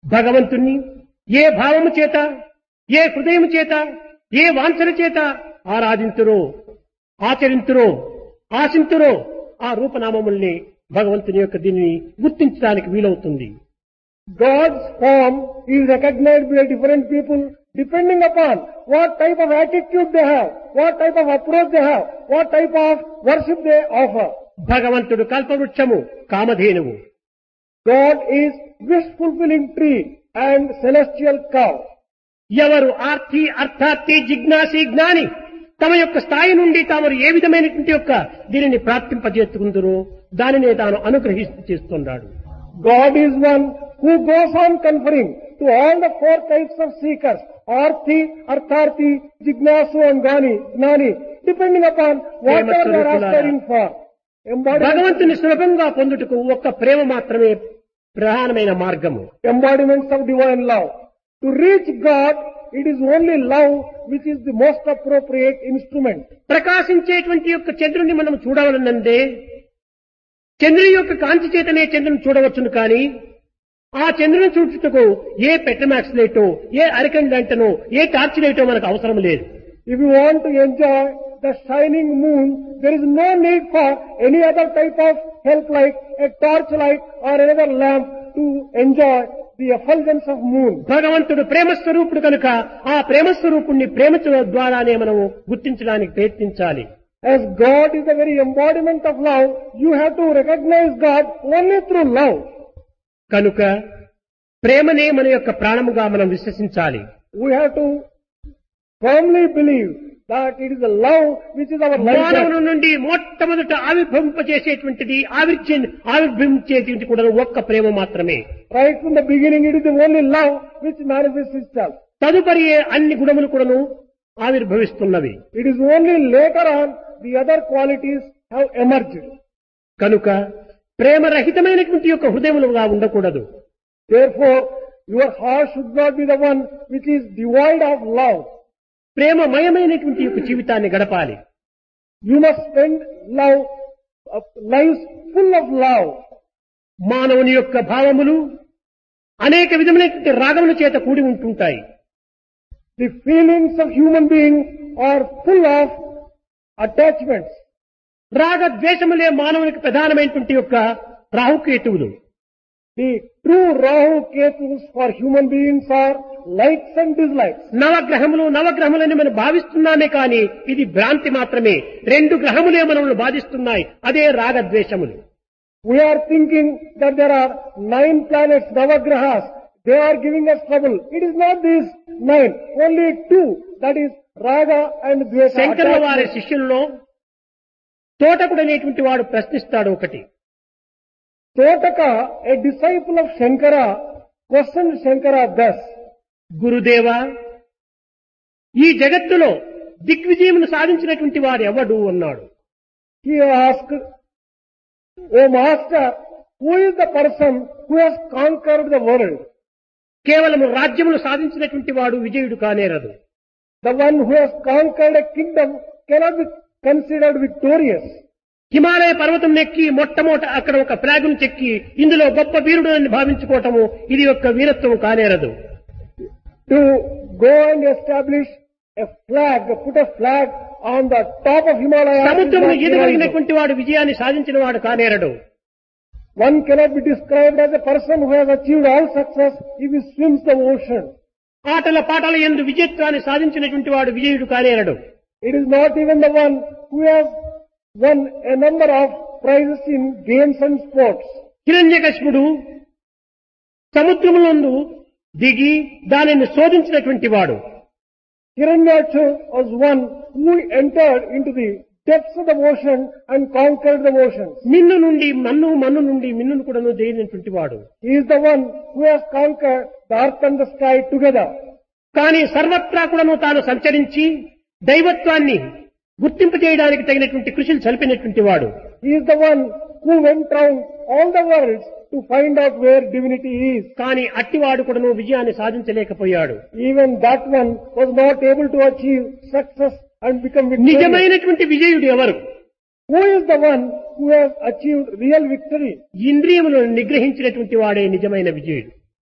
భగవంతుణ్ణి ఏ భావము చేత ఏ హృదయము చేత ఏ వాంఛన చేత ఆరాధింతురో ఆచరింతురో ఆశింతురో ఆ రూపనామముల్ని భగవంతుని యొక్క దీనిని గుర్తించడానికి వీలవుతుంది God's form is recognized by different people depending upon what type of attitude they have, what type of approach they have, what type of worship they offer. భగవంతుడు కల్పవృక్షము కామధేనువు God is wish fulfilling tree and celestial cow. ఎవరు ఆర్తి అర్థార్థి జిజ్ఞాసి జ్ఞాని తమ యొక్క స్థాయి నుండి తాము ఏ విధమైనటువంటి యొక్క దీనిని ప్రాప్తింపజేసుకుందరో దానినే తాను అనుగ్రహిస్తూ చేస్తున్నాడు God is one who goes on conferring to all the four types of seekers, Arthi, Artharthi, Jignasu and Gani, Gnani, depending upon whatever they are aspiring for. Embodiment, భగవంతుని సులభంగా పొందుటకు ఒక్క ప్రేమ మాత్రమే ప్రధానమైన మార్గము embodiments of divine love. To reach God, it is only love which is the most appropriate instrument. ప్రకాశించేటువంటి యొక్క చంద్రుని మనం చూడవలనందే చంద్రుని యొక్క కాంతి చేతనే చంద్రుని చూడవచ్చును కానీ ఆ చంద్రుని చూచుటకు ఏ పెట్రమాక్స్ లైటో ఏ అరికన్ లైటనో ఏ టార్చ్ లైటో మనకు అవసరం లేదు If you want to enjoy the shining moon, there is no need for any other type of help like a torchlight or another lamp to enjoy the effulgence of moon. భగవంతుడు ప్రేమ స్వరూపుడు కనుక ఆ ప్రేమ స్వరూపుణ్ణి ప్రేమ ద్వారానే మనము గుర్తించడానికి ప్రయత్నించాలి As God is the very embodiment of love, you have to recognize God only through love. కనుక ప్రేమనే మన యొక్క ప్రాణముగా మనం విశ్వసించాలి We have to firmly believe that it is the love which is our life. మానవుని నుండి మొట్టమొదట ఆవిర్భవింపజేసేటువంటిది ఆవిర్చే ఆవిర్భవించేటువంటి కూడా ఒక్క ప్రేమ మాత్రమే Right from the beginning, it is the only love which manifests itself. తదుపరి అన్ని గుణములు కూడాను ఆవిర్భవిస్తున్నవి It is only later on the other qualities have emerged. కనుక ప్రేమరహితమైనటువంటి యొక్క హృదయములుగా ఉండకూడదు Therefore, your heart should not be the one which is devoid of love. ప్రేమమయమైనటువంటి యొక్క జీవితాన్ని గడపాలి You must spend love, uh, lives full of love. మానవుని యొక్క భావములు అనేక విధమైనటువంటి రాగముల చేత కూడి ఉంటుంటాయి The feelings of human being are full of attachments. రాగ ద్వేషములే మానవునికి ప్రధానమైనటువంటి యొక్క రాహుకేతువులు The true Rahu Ketus for human beings are likes and dislikes. నవగ్రహములు నవగ్రహములని మనం భావిస్తున్నామే కానీ ఇది భ్రాంతి మాత్రమే రెండు గ్రహములే మనల్ని బాధిస్తున్నాయి అదే రాగద్వేషములు We are thinking that there are nine planets, Navagrahas. They are giving us trouble. It is not these nine, only two. That is Raga and Dvesa. శంకరుల వారి attachment. శిష్యుల్లో తోటకుడు అనేటువంటి వాడు ప్రశ్నిస్తాడు ఒకటి Totaka, a disciple of Shankara, questioned Shankara thus. గురుదేవ ఈ జగత్తులో దిగ్విజయమును సాధించినటువంటి వాడు ఎవడు అన్నాడు He asked, O Master, who is the person who has conquered the world? కేవలము రాజ్యమును సాధించినటువంటి వాడు విజయుడు కానేరదు The one who has conquered a kingdom cannot be considered victorious. Himalaya పర్వతం నెక్కి మొట్టమొదట అక్కడ ఒక ఫ్లాగును చెక్కి ఇందులో గొప్ప వీరుడు అని భావించుకోవటము ఇది యొక్క వీరత్వం కానేరదు To go and establish a flag, put a flag on the top of Himalaya. is సముద్రమును not heroism. ఈదగలిగినటువంటి వాడు విజయాన్ని సాధించిన వాడు కానేరడు One cannot be described as a person who has achieved all success if he swims the ocean. ఆటల పాటల ఎందు విజయత్వాన్ని సాధించినటువంటి వాడు విజయుడు కానేరడు It is not even the one who has won a number of prizes in games and sports. హిరణ్యకశ్ముడు సముద్రములందు దిగి దానిని శోధించినటువంటి వాడు Hiranyaksha was one who entered into the depths of the ocean and conquered the oceans. మిన్ను నుండి మన్ను మన్ను నుండి మిన్నును కూడాను జయించినటువంటి వాడు He is the one who has conquered the earth and the sky together. కానీ సర్వత్రా కూడాను తాను సంచరించి దైవత్వాన్ని గుర్తింపు చేయడానికి తగినటువంటి కృషిని చలిపినటువంటి వాడు He is the one who went round all the worlds to find out where divinity is. కానీ అట్టివాడు కూడాను విజయాన్ని సాధించలేకపోయాడు Even that one was not able to achieve success and become victorious. నిజమైనటువంటి విజయుడు ఎవరు Who is the one who has achieved real victory? ఇంద్రియములను నిగ్రహించినటువంటి వాడే నిజమైన విజయుడు